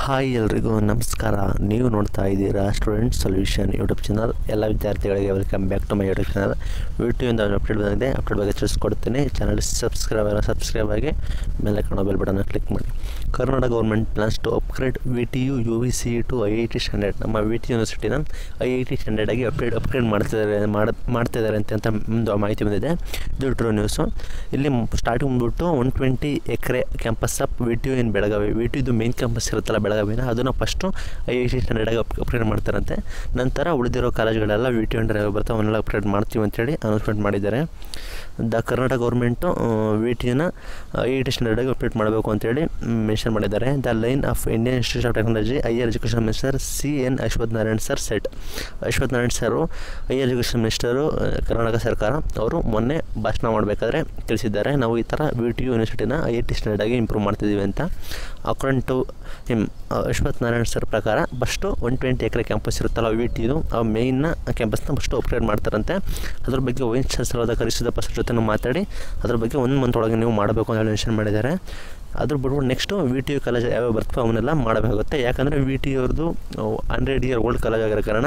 hi ಎಲ್ರಿಗೂ ನಮಸ್ಕಾರ ನೀವು ನೋಡ್ತಾ ಇದ್ದೀರಾ ಸ್ಟೂಡೆಂಟ್ ಸೊಲ್ಯೂಷನ್ ಯೂಟ್ಯೂಬ್ ಚಾನಲ್ ಎಲ್ಲ ವಿದ್ಯಾರ್ಥಿಗಳಿಗೆ welcome back to my YouTube channel ವಿಡಿಯೋಯಿಂದ ಅಪ್ಡೇಟ್ ಬಂದಿದೆ ಅಪ್ಡೇಟ್ ಬಗ್ಗೆ ತಿಳಿಸ್ಕೊಡ್ತೀನಿ ಚಾನಲ್ ಸಬ್ಸ್ಕ್ರೈಬ್ ಎಲ್ಲ ಸಬ್ಸ್ಕ್ರೈಬ್ ಆಗಿ ಮೇಲೆ ಕಾಣೋ ಬೆಲ್ ಬಟನ್ನ ಕ್ಲಿಕ್ ಮಾಡಿ Karnataka government plans to upgrade V T U U V C to I I T standard ನಮ್ಮ ವಿ ಟಿ ಯೂನಿವರ್ಸಿಟಿನ ಐ ಐ ಟಿ ಸ್ಟ್ಯಾಂಡರ್ಡಾಗಿ ಅಪ್ಡೇಟ್ ಅಪ್ಗ್ರೇಡ್ ಮಾಡ್ತಿದ್ದಾರೆ ಮಾಡ ಮಾಡ್ತಿದ್ದಾರೆ ಅಂತ ಅಂತ ಒಂದು ಮಾಹಿತಿ ಬಂದಿದೆ ಇದು ಟ್ರೂ ನ್ಯೂಸು ಇಲ್ಲಿ ಸ್ಟಾರ್ಟಿಂಗ್ ಬಂದ್ಬಿಟ್ಟು one twenty acre campus of V T U in Belagavi V T ಇದು ಮೇನ್ ಕ್ಯಾಂಪಸ್ ಇರುತ್ತಲ್ಲ ಬೆಳಗಾವಿನ ಅದನ್ನು ಫಸ್ಟು ಐ ಐ ಟಿ ಸ್ಟ್ಯಾಂಡರ್ಡಾಗಿ ಅಪ್ ಅಪ್ಗ್ರೇಡ್ ಮಾಡ್ತಾರಂತೆ ನಂತರ ಉಳಿದಿರೋ ಕಾಲೇಜುಗಳೆಲ್ಲ ವಿ ಟಿ ಅಂಡರ್ ಬರ್ತಾವೆ ಅವನ್ನೆಲ್ಲ ಅಪ್ಗ್ರೇಡ್ ಮಾಡ್ತೀವಿ ಅಂತೇಳಿ ಅನೌನ್ಸ್ಮೆಂಟ್ ಮಾಡಿದ್ದಾರೆ ದ ಕರ್ನಾಟಕ ಗೌರ್ಮೆಂಟು ವಿ ಟಿನ ಐ ಐ ಟಿ ಸ್ಟ್ಯಾಂಡರ್ಡಾಗಿ ಅಪ್ಡೇಟ್ ಮಾಡಬೇಕು ಅಂತೇಳಿ ಮೆನ್ಷನ್ ಮಾಡಿದ್ದಾರೆ the line of Indian institute of technology higher education minister C N Ashwath Narayan sir set Ashwath Narayan sir higher education minister Karnataka ಸರ್ಕಾರ ಅವರು ಮೊನ್ನೆ ಭಾಷಣ ಮಾಡಬೇಕಾದ್ರೆ ತಿಳಿಸಿದ್ದಾರೆ ನಾವು ಈ ಥರ ವಿ ಟಿ ಯು ಯೂನಿವರ್ಸಿಟಿನ ಐ ಐ ಟಿ ಸ್ಟ್ಯಾಂಡರ್ಡಾಗಿ ಇಂಪ್ರೂವ್ ಮಾಡ್ತಿದ್ದೀವಿ ಅಂತ according to him Ashwath Narayan sir ಪ್ರಕಾರ first one twenty acre campus ಇರುತ್ತಲ್ಲ ವಿ ಟಿ ಇದು ಆ ಮೇಯ್ನ ಕ್ಯಾಂಪಸ್ನ ಫಸ್ಟು ಅಪ್ಗ್ರೇಡ್ ಮಾಡ್ತಾರಂತೆ ಅದ್ರ ಬಗ್ಗೆ ವೈನ್ ಚಾನ್ಸಲರ್ ಕರಿಸಿದ ಪರ್ಸನ್ ಜೊತೆ ಮಾತಾಡಿ ಅದ್ರ ಬಗ್ಗೆ ಒಂದು ಮಂತ್ ಒಳಗೆ ನೀವು ಮಾಡಬೇಕು ಅಂತ ಹೇಳಿ ಮೆನ್ಷನ್ ಮಾಡಿದ್ದಾರೆ ಅದ್ರ ಬಿಟ್ಬಿಟ್ಟು next V T U college ಯಾವ್ಯಾವ ಬರ್ತವೆ ಅವನ್ನೆಲ್ಲ ಮಾಡಬೇಕಾಗುತ್ತೆ ಯಾಕಂದರೆ ವಿ ಟಿ ಅವ್ರದ್ದು ಹಂಡ್ರೆಡ್ ಇಯರ್ ಓಲ್ಡ್ ಕಾಲೇಜ್ ಆಗಿರೋ ಕಾರಣ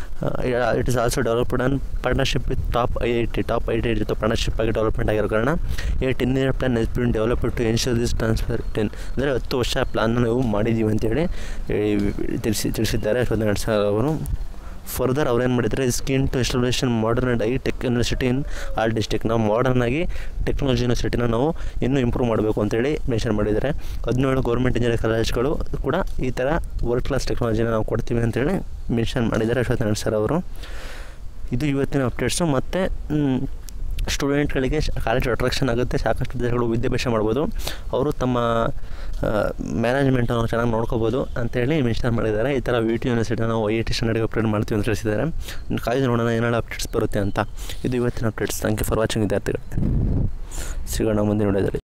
it is also developed on partnership with top I I T top I I T partnership ಆಗಿ ಡೆವಲಪ್ಮೆಂಟ್ ಆಗಿರೋ ಕಾರಣ ಈ ten year plan has been develop to ensure this transfer ten ಅಂದರೆ ಹತ್ತು ವರ್ಷ ಪ್ಲಾನ್ನ ನಾವು ಮಾಡಿದ್ದೀವಿ ಅಂತೇಳಿ ತಿಳಿಸಿ ತಿಳಿಸಿದ್ದಾರೆ ಅಶ್ವಥ್ ನಾರಾಯಣ್ ಸರ್ ಅವರು ಫರ್ದರ್ ಅವ್ರೇನು ಮಾಡಿದ್ದಾರೆ scheme to establishment modern and I tech university in all district ನಾವು ಮಾಡರ್ನ್ ಆಗಿ ಟೆಕ್ನಾಲಜಿ ಯೂನಿವರ್ಸಿಟಿನ ನಾವು ಇನ್ನೂ ಇಂಪ್ರೂವ್ ಮಾಡಬೇಕು ಅಂತೇಳಿ ಮೆನ್ಷನ್ ಮಾಡಿದ್ದಾರೆ ಹದಿನೇಳು ಗೌರ್ಮೆಂಟ್ ಇಂಜಿನಿಯರಿಂಗ್ ಕಾಲೇಜ್ಗಳು ಕೂಡ ಈ ಥರ ವರ್ಲ್ಡ್ ಕ್ಲಾಸ್ ಟೆಕ್ನಾಲಜಿನ ನಾವು ಕೊಡ್ತೀವಿ ಅಂತೇಳಿ ಮೆನ್ಷನ್ ಮಾಡಿದ್ದಾರೆ ಅಶ್ವಥ್ ನಾರಾಯಣ್ ಸರ್ ಅವರು ಇದು ಇವತ್ತಿನ ಅಪ್ಡೇಟ್ಸು ಮತ್ತು ಸ್ಟೂಡೆಂಟ್ಗಳಿಗೆ ಕಾಲೇಜ್ ಅಟ್ರಾಕ್ಷನ್ ಆಗುತ್ತೆ ಸಾಕಷ್ಟು ವಿದ್ಯಾರ್ಥಿಗಳು ವಿದ್ಯಾಭ್ಯಾಸ ಮಾಡ್ಬೋದು ಅವರು ತಮ್ಮ ಮ್ಯಾನೇಜ್ಮೆಂಟನ್ನು ಚೆನ್ನಾಗಿ ನೋಡ್ಕೋಬೋದು ಅಂತೇಳಿ ಮೆನ್ಷನ್ ಮಾಡಿದ್ದಾರೆ ಈ ಥರ ವಿ ಟಿ ಯೂನಿವರ್ಸಿಟಿನ ನಾವು ಐ ಐ ಟಿ ಸ್ಟ್ಯಾಂಡರ್ಡ್ಗೆ ಅಪ್ಡೇಟ್ ಮಾಡ್ತೀವಿ ಅಂತ ತಿಳಿಸಿದ್ದಾರೆ ಕಾಲೇಜ್ ನೋಡೋಣ ಏನೆಲ್ಲ ಅಪ್ಡೇಟ್ಸ್ ಬರುತ್ತೆ ಅಂತ ಇದು ಇವತ್ತಿನ updates thank you for watching ವಿದ್ಯಾರ್ಥಿಗಳು ಸಿಗೋಣ ಮುಂದಿನ ನೋಡಿದರೆ